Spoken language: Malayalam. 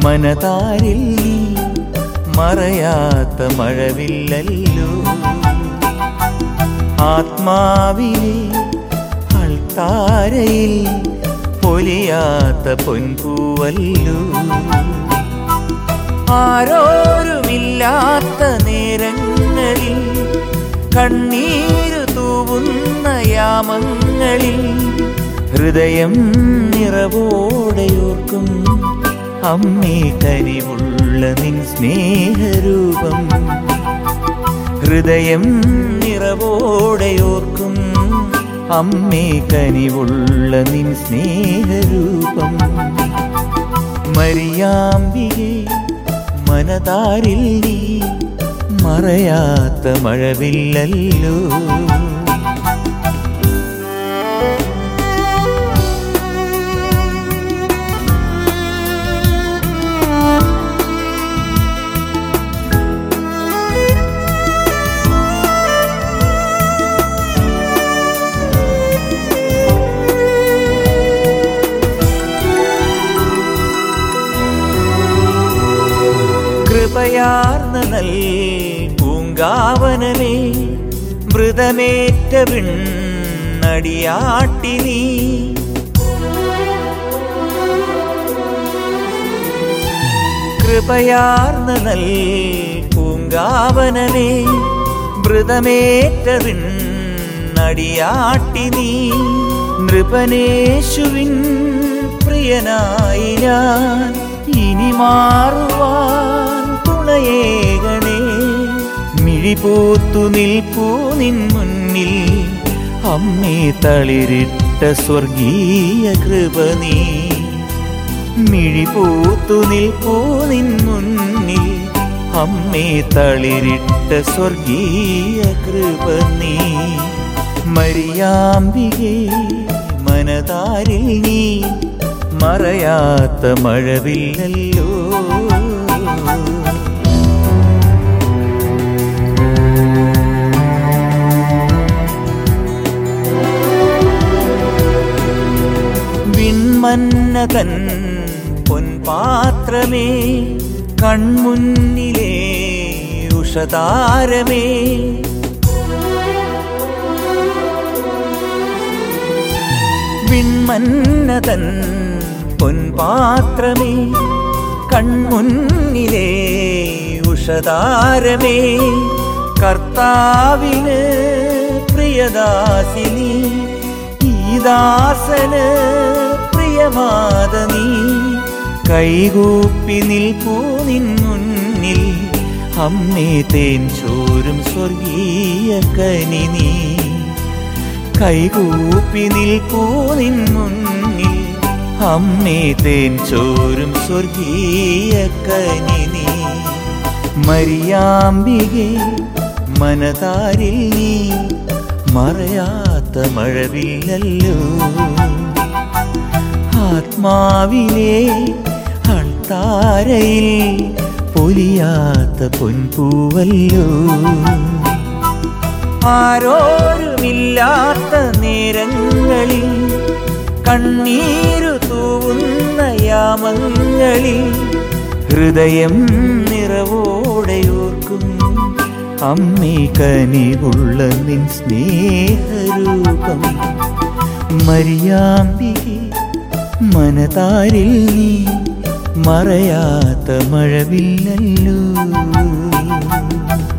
മനതാരിൽ നീ മറയാത്ത മഴവില്ലല്ലോ ആത്മാവിലെ അൾത്താരയിൽ പൊലിയാത്ത പൊൻപൂവല്ലോ ആരോരുമില്ലാത്ത നേരങ്ങളിൽ കണ്ണീരു തൂവുന്ന യാമങ്ങളിൽ ഹൃദയം നിറവോടെയോർക്കും അമ്മേ കനിവുള്ള നിൻ സ്നേഹരൂപം ഹൃദയം നിറവോടെയോർക്കും അമ്മേ കനിവുള്ള നിൻ സ്നേഹരൂപം മരിയാമ്പികെ മനതാരിൽ നീ മറയാത്ത മഴവില്ലല്ലോ കൃപയാർന്ന നൽ പൂങ്കാവനമേ മൃതമേറ്റ വിണ്ണടിയാട്ടി നീ കൃപയാർന്ന നൽ പൂങ്കാവനമേ മൃതമേറ്റ വിണ്ണടിയാട്ടി നീ നൃപനേശുവിൻ പ്രിയനായി ഞാൻ ഇനി മാറുവാൻ തുണയേകണേ മിഴിപൂത്തു നിൽപ്പൂ നിൻ മുന്നിൽ അമ്മേ തളിരിട്ട സ്വർഗീയ കൃപ നീ മിഴിപൂത്തു നിൽപ്പൂ നിൻ മുന്നിൽ അമ്മേ തളിരിട്ട സ്വർഗീയ കൃപ നീ മരിയാമ്പികെ മനതാരിൽ നീ മറയാത്ത മഴവില്ലല്ലോ വിൺമന്നതൻ പൊൻപാത്രമേ കൺമുന്നിലേ ഉഷതാരമേ വിൺമന്നതൻ പൊൻപാത്രമേ കൺമുന്നിലേ ഉഷതാരമേ കർത്താവിന് പ്രിയദാസിനി ഈ ദാസന് പ്രിയമാത നീ കൈകൂപ്പി നിൽപ്പൂ നിൻ മുന്നിൽ അമ്മേ തേൻ ചോരും സ്വർഗീയ കനി നീ കൈകൂപ്പി നിൽപ്പൂ നിൻ മുന്നിൽ അമ്മേ തേൻ ചോരും സ്വർഗീയ കനി നീ മരിയാമ്പികെ മനതാരിൽ നീ മറയാത്ത മഴവില്ലല്ലോ ആത്മാവിലെ അൾത്താരയിൽ പൊലിയാത്ത പൊൻപൂവല്ലോ ആരോരുമില്ലാത്ത നേരങ്ങളിൽ കണ്ണീരു തൂവുന്ന യാമങ്ങളിൽ ഹൃദയം നിറവോടെയോർക്കും അമ്മേ കനിവുള്ള നിൻ സ്നേഹരൂപം മരിയാമ്പികെ മനതാരിൽ നീ മറയാത്ത മഴവില്ലല്ലോ